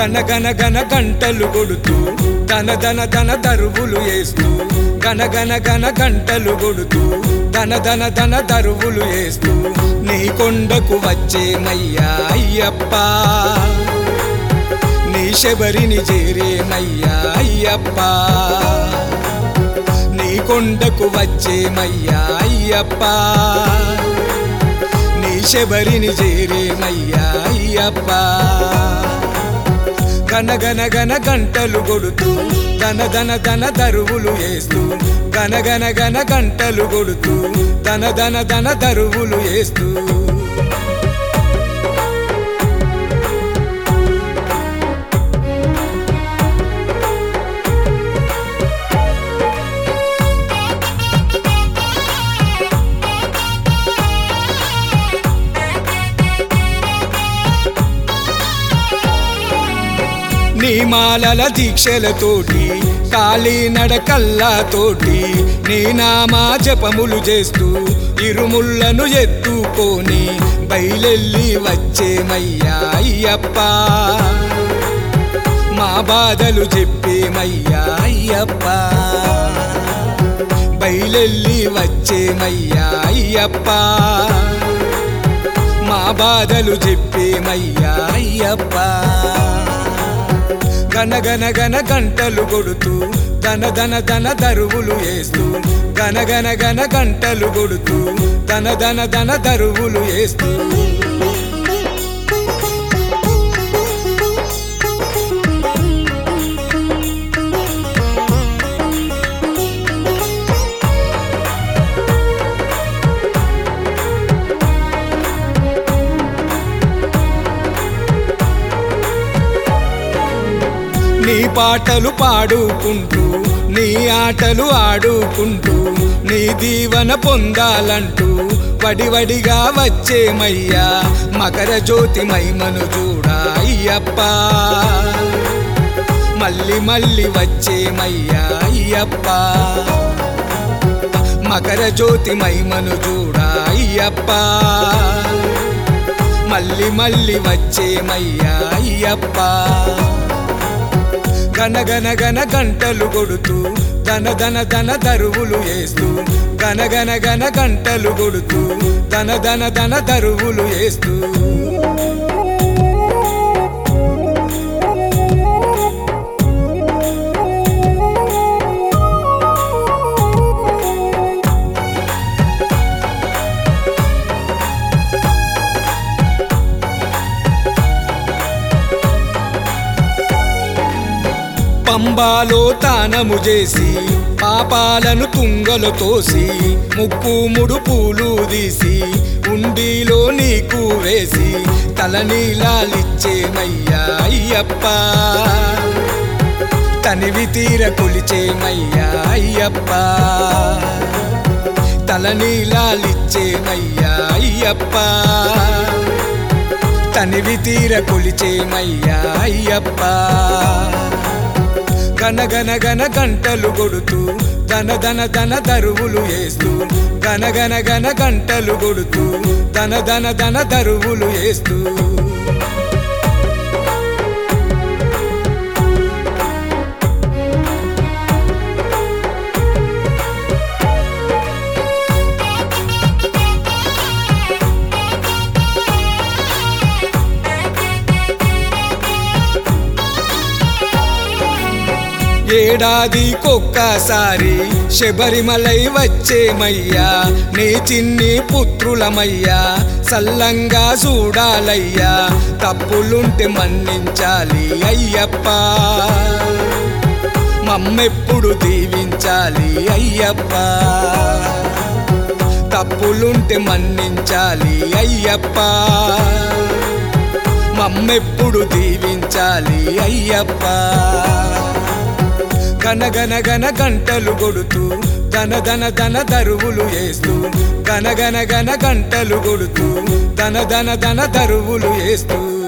గన గన గన గంటలు కొడుతూ ధన ధన ధన దరువులు వేస్తూ గన గన గన గంటలు కొడుతూ ధన ధన ధన దరువులు వేస్తూ నీ కొండకు వచ్చేమయ్యా అయ్యప్ప నీ శబరిని చేరేమయ్యా అయ్యప్ప నీ కొండకు వచ్చేమయ్యా అయ్యప్ప నీ శబరిని చేరేమయ్యా అయ్యప్ప గన గన గన గంటలు కొడుతూ ధన ధన ధన దరువులు వేస్తూ గన గన గన గంటలు కొడుతూ ధన ధన ధన దరువులు వేస్తూ నీ మాలల దీక్షలతోటి కాళీ నడకల్లాతోటి నీ నామా జపములు చేస్తూ ఇరుముళ్ళను ఎత్తుకొని బయలెల్లి వచ్చేమయ్యా అయ్యప్ప మా బాధలు చెప్పేమయ్యా అయ్యప్ప బయలెల్లి వచ్చేమయ్యా అయ్యప్ప మా బాధలు చెప్పేమయ్యా అయ్యప్ప గన గన గన గంటలు కొడుతూ ధన ధన ధన దరువులు వేస్తూ గన గన గన గంటలు కొడుతూ ధన ధన ధన దరువులు వేస్తూ నీ పాటలు పాడుకుంటూ నీ ఆటలు ఆడుకుంటూ నీ దీవన పొందాలంటూ వడివడిగా వచ్చేమయ్యా మకర జ్యోతి మైమను చూడా అయ్యప్ప మళ్ళీ మళ్ళీ వచ్చేమయ్యా అయ్యప్ప మకర జ్యోతి మైమను చూడా అయ్యప్ప మళ్ళీ మళ్ళీ వచ్చేమయ్యా అయ్యప్ప గన గన గన గంటలు కొడుతూ ధన ధన ధన దరువులు వేస్తూ గన గన గన గంటలు కొడుతూ ధన ధన ధన దరువులు వేస్తూ పంబాలో తానము చేసి పాపాలను తుంగలు తోసి ముక్కు ముడు పూలు తీసి ఉండిలో నీకు వేసి తలనీలాలిచ్చేమయ్యా అయ్యప్ప తనివి తీర కొలిచేమయ్యా అయ్యప్ప తలనీలాలిచ్చేమయ్యా అయ్యప్ప తనివి తీర కొలిచేమయ్యా అయ్యప్ప గన గన గన గంటలు కొడుతూ ధన ధన ధన దరువులు వేస్తూ గన గన గన గంటలు కొడుతూ ధన ధన ధన దరువులు వేస్తూ ఏడాదికొక్కసారి శబరిమలై వచ్చేమయ్యా నీ చిన్ని పుత్రులమయ్యా సల్లంగా చూడాలయ్యా తప్పులుంటే మన్నించాలి అయ్యప్ప మమ్మెప్పుడు దీవించాలి అయ్యప్ప తప్పులుంటే మన్నించాలి అయ్యప్ప మమ్మెప్పుడు దీవించాలి అయ్యప్ప గన గన గన గంటలు కొడుతూ ధన ధన ధన దరువులు వేస్తూ గన గన గన గంటలు కొడుతూ ధన ధన ధన దరువులు వేస్తూ